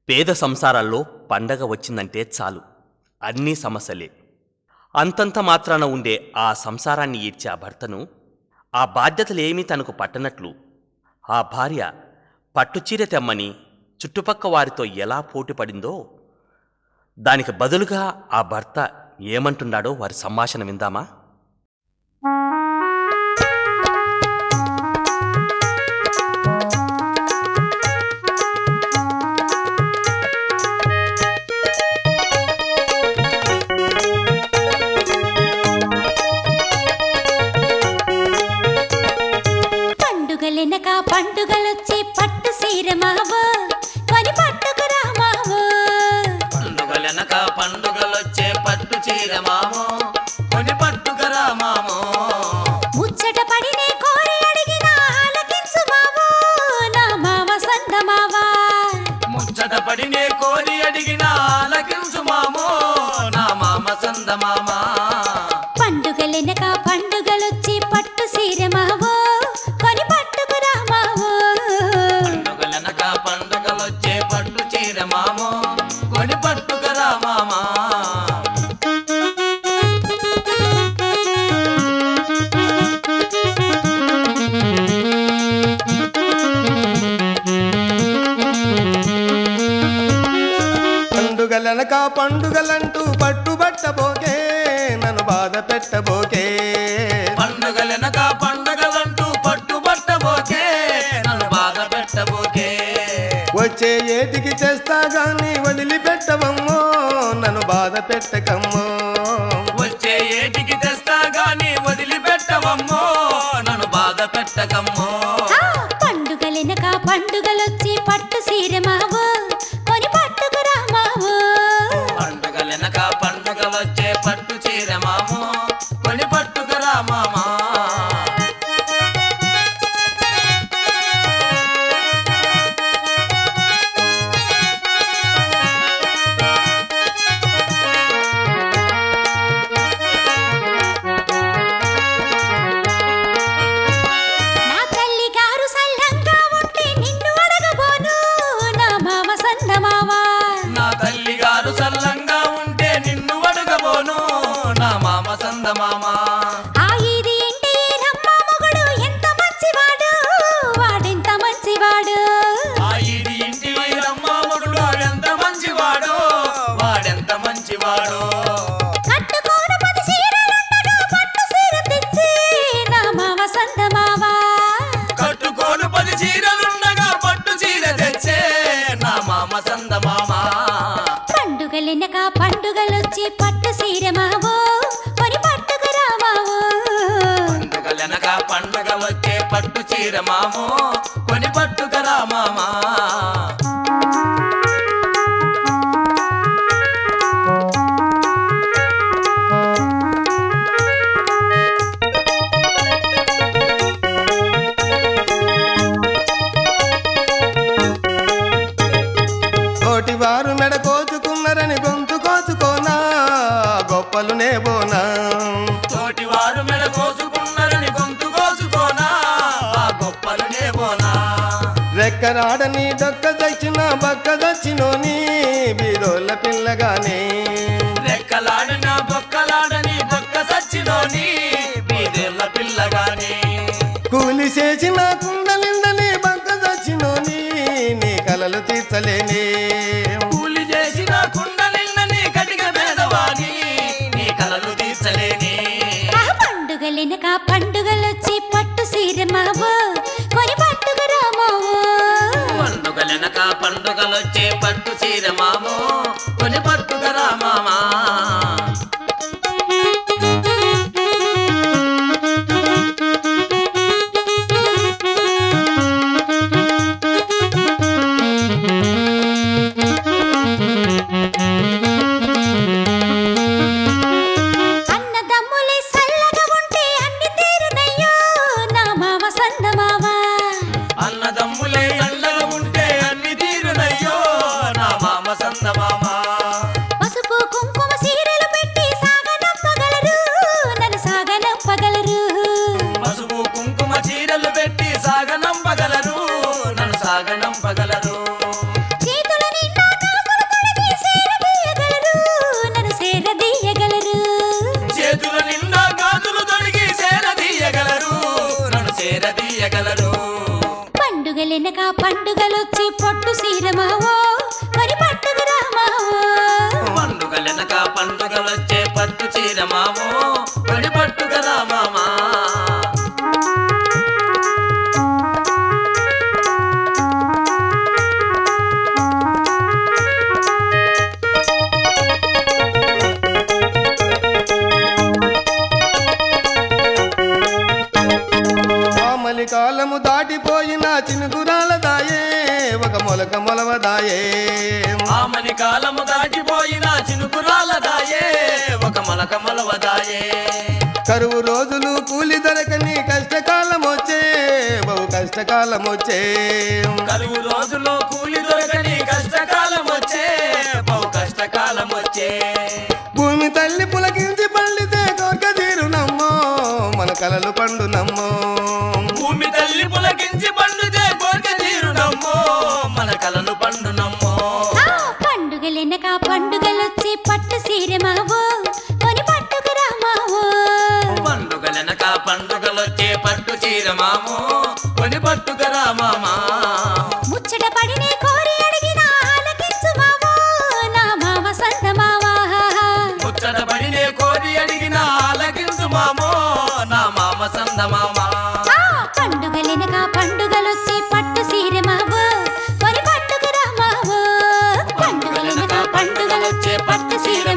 పేద సంసారాల్లో పండగ వచ్చిందంటే చాలు అన్నీ సమస్యలే అంతంత మాత్రాన ఉండే ఆ సంసారాన్ని ఈడ్చే ఆ భర్తను ఆ బాధ్యతలేమీ తనకు పట్టనట్లు ఆ భార్య పట్టుచీర తెమ్మని చుట్టుపక్క వారితో ఎలా పోటీ పడిందో దానికి బదులుగా ఆ భర్త ఏమంటున్నాడో వారి సంభాషణ విందామా పండుగలెనక పండుగలొచ్చి పట్టు సీర మావో కొని పట్టుకురా మావో పండుగలెనక పండుగలొచ్చే పట్టు చీర మామో కొని పట్టుకరా మామో ముచ్చట పడినే కోరి అడిగిన ఆలకించు మావో నా మావ సంద మావా ముచ్చట పడినే కోరి అడిగిన ఆలకించు మామో నా మామ సంద మామ పండుగలెనక పండుగలొచ్చి పట్టు సీర మావో కొని పట్టుకురా మావో పండుగలెనక పండుగలొచ్చే పట్టు చీర మామో కొని పట్టుకరా మామా పండుగలనక పండుగలంటూ పట్టుబట్టబోకే నన్ను బాధ పెట్టబోకే పండుగలెనక పండుగలంటూ పట్టుబట్టబోకే నన్ను బాధ పెట్టబోకే వచ్చే ఏటికి చేస్తా గాని వదిలిపెట్టవమ్మో నన్ను బాధ పెట్టకమ్మో వచ్చే ఏటికి తెస్తా గాని వదిలిపెట్టవమ్మో నన్ను బాధ పెట్టకమ్మో ఆ, పండుగలెనక పండుగలొచ్చి పట్టు సీర మావో కొని పట్టుకురా మావో పండుగలెనక పండుగలొచ్చే పట్టు చీర మామో కొని పట్టుకురా మామా నా తల్లి గారు సల్లంగా ఉంటే నిన్ను అడగబోను నా మామ సంద మావా నా తల్లి గారు సల్లంగా ఉంటే నిన్ను అడగబోను నా మామ సంద మామ ఆ ఇది ఇంటి రమ్మ మొగుడు ఎంత మంచివాడు వాడెంత మంచివాడు ఆ ఇది ఇంటి వైరమ్మ మొగుడు ఎంత మంచివాడో వాడెంత మంచివాడో కట్టుకోను పది చీరలుండగా పట్టు చీర తెచ్చి నా మామ సంద మావా కట్టుకోను పది చీరలుండగా పట్టు చీర తెచ్చే నా మామ సంద మామ పండుగలెనక పండుగలొచ్చి పట్టు చీర మావో కొని పట్టుకురా మావో పండుగలెనక పండుగ వచ్చే పట్టు చీర మామో కొని పట్టుకరా మామా తోటి వారు మెడ కోచుకున్నారని గొంతు కోచుకోనా గొప్పలు నేబోనా తోటి వారు మెడ కోసుకున్నారని గొంతు కోసుకోనా ఆ గొప్పలు నేబోనా రెక్కరాడని డొక్క దచ్చిన బక్క దచ్చినోని బీదోళ్ళ పిల్లగానే రెక్కలాడిన బొక్కలాడని బొక్క సచ్చినోని బీదేళ్ళ పిల్లగాని కూలి చేసిన కుండలిందని బక్క దచ్చినోని నీ కలలు తీర్చలేనే కూలి చేసిన కుండలిన్నని కటిక భేదవాని నీ కలలు తీర్చలేని ఆ పండుగలెనక పండుగలొచ్చి పట్టు సీర మావో కొని పట్టుకురా మావో పండుగలెనక పండుగలొచ్చే పట్టు చీర మామో కొని పట్టుకరా మామా అన్నదమ్ములే సల్లగా ఉంటే అన్ని తీరునయ్యో నా మామ సంద మావా అన్నదమ్ములే చల్లగా ఉంటే అన్ని తీరునయ్యో నా మామ సంద మామ పసుపు కుంకుమ సీర మావో మరి పట్టుకురా మావో పండుగలెనక పండుగలొచ్చే పట్టు చీర మామో పడి పట్టుకరా మామా మామలి కాలము దాటిపోయిన చినుకురాల దాయే ఒక మొలక మొలవదాయే ఆమని కాలము దాటిపోయిన చినుకురాల దాయే ఒక మలక మలవదాయే కరువు రోజులు కూలి దొరకని కష్టకాలం వచ్చే బహు కష్టకాలం వచ్చే కలువు రోజులో కూలి దొరకని కష్టకాలం వచ్చే బహు కష్టకాలం వచ్చే భూమి తల్లి పులకించి పండితే కోరిక తీరునమ్మో మన కలలు పండునమ్మో భూమి తల్లి పులకించి పండుదే కోరిక తీరునమ్మో మన కలలు పండునమ్మో ఆ పండుగలెనక పండుగలొచ్చి పట్టు సీర మావో కొని పట్టుకురా మావో పండుగలెనక పండుగలొచ్చే పట్టు చీర మామో కొని పట్టుకరా మామా ముచ్చట పడినే కోరి అడిగిన ఆలకించు మావో నా మామ సంత మావా ముచ్చట పడినే కోరి అడిగిన ఆలకించు మామో నా మామ సంద మామా ఆ పండుగలెనక పండుగలొచ్చి పట్టు సీర మావో కొని పట్టుకురా మావో పండుగలెనక పండుగలొచ్చే పట్టు సీర